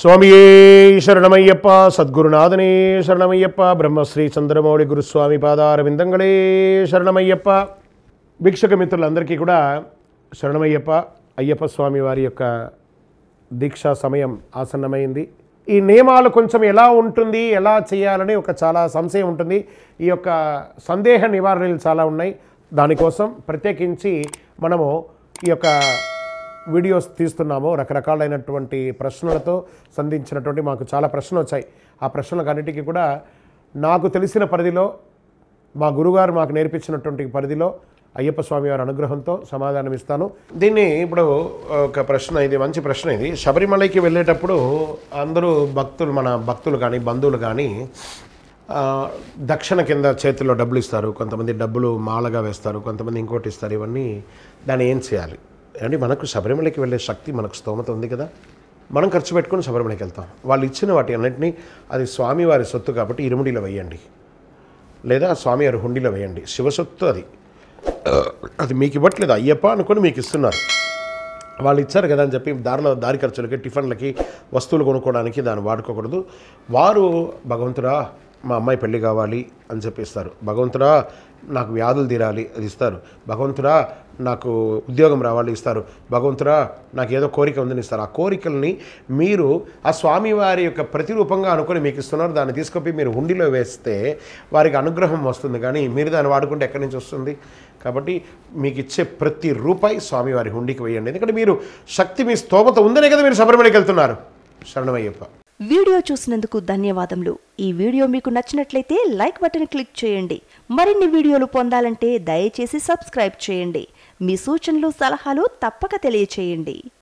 స్వామియే శరణమయ్యప్ప సద్గురునాథనే శరణమయ్యప్ప బ్రహ్మశ్రీ చంద్రమౌళి గురుస్వామి పాదారవిందంగళే శరణమయ్యప్ప భిక్షక మిత్రులందరికీ కూడా శరణమయ్యప్ప అయ్యప్ప స్వామి వారి యొక్క దీక్షా సమయం ఆసన్నమైంది ఈ నియమాలు కొంచెం ఎలా ఉంటుంది ఎలా చేయాలని ఒక చాలా సంశయం ఉంటుంది ఈ యొక్క సందేహ నివారణలు చాలా ఉన్నాయి దానికోసం ప్రత్యేకించి మనము ఈ యొక్క వీడియోస్ తీస్తున్నాము రకరకాలైనటువంటి ప్రశ్నలతో సంధించినటువంటి మాకు చాలా ప్రశ్నలు వచ్చాయి ఆ ప్రశ్నలకు అన్నిటికీ కూడా నాకు తెలిసిన పరిధిలో మా గురుగారు మాకు నేర్పించినటువంటి పరిధిలో అయ్యప్ప స్వామి వారి అనుగ్రహంతో సమాధానం ఇస్తాను దీన్ని ఇప్పుడు ఒక ప్రశ్న ఇది మంచి ప్రశ్న ఇది శబరిమలైకి వెళ్ళేటప్పుడు అందరూ భక్తులు మన భక్తులు కానీ బంధువులు కానీ ఆ, దక్షిణ కింద చేతుల్లో డబ్బులు ఇస్తారు కొంతమంది డబ్బులు మాలగా వేస్తారు కొంతమంది ఇంకోటి ఇస్తారు ఇవన్నీ దాన్ని ఏం చేయాలి అంటే మనకు శబరిమలకి వెళ్ళే శక్తి మనకు స్తోమత ఉంది కదా మనం ఖర్చు పెట్టుకుని శబరిమలకి వెళ్తాం వాళ్ళు ఇచ్చిన వాటి అన్నింటినీ అది స్వామివారి సొత్తు కాబట్టి ఇరుముడిలో వేయండి లేదా స్వామివారి హుండీలో వేయండి శివసొత్తు అది అది మీకు ఇవ్వట్లేదు అయ్యప్ప అనుకొని మీకు ఇస్తున్నారు వాళ్ళు ఇచ్చారు కదా అని చెప్పి దారిలో దారి ఖర్చులకి టిఫిన్లకి వస్తువులు కొనుక్కోవడానికి దాన్ని వాడుకోకూడదు వారు భగవంతుడా మా అమ్మాయి పెళ్లి కావాలి అని చెప్పి ఇస్తారు భగవంతుడా నాకు వ్యాధులు తీరాలి అది ఇస్తారు భగవంతుడా నాకు ఉద్యోగం రావాలి ఇస్తారు భగవంతుడా నాకు ఏదో కోరిక ఉందని ఇస్తారు ఆ కోరికల్ని మీరు ఆ స్వామివారి యొక్క ప్రతిరూపంగా అనుకొని మీకు ఇస్తున్నారు దాన్ని తీసుకొని మీరు హుండీలో వేస్తే వారికి అనుగ్రహం వస్తుంది కానీ మీరు దాన్ని వాడుకుంటే ఎక్కడి నుంచి వస్తుంది కాబట్టి మీకు ఇచ్చే ప్రతి రూపాయి స్వామివారి హుండీకి వేయండి ఎందుకంటే మీరు శక్తి మీ స్తోమత ఉందనే కదా మీరు శబరిమలకి వెళ్తున్నారు శరణమయ్యప్ప వీడియో చూసినందుకు ధన్యవాదములు ఈ వీడియో మీకు నచ్చినట్లయితే లైక్ బటన్ క్లిక్ చేయండి మరిన్ని వీడియోలు పొందాలంటే దయచేసి సబ్స్క్రైబ్ చేయండి మీ సూచనలు సలహాలు తప్పక తెలియచేయండి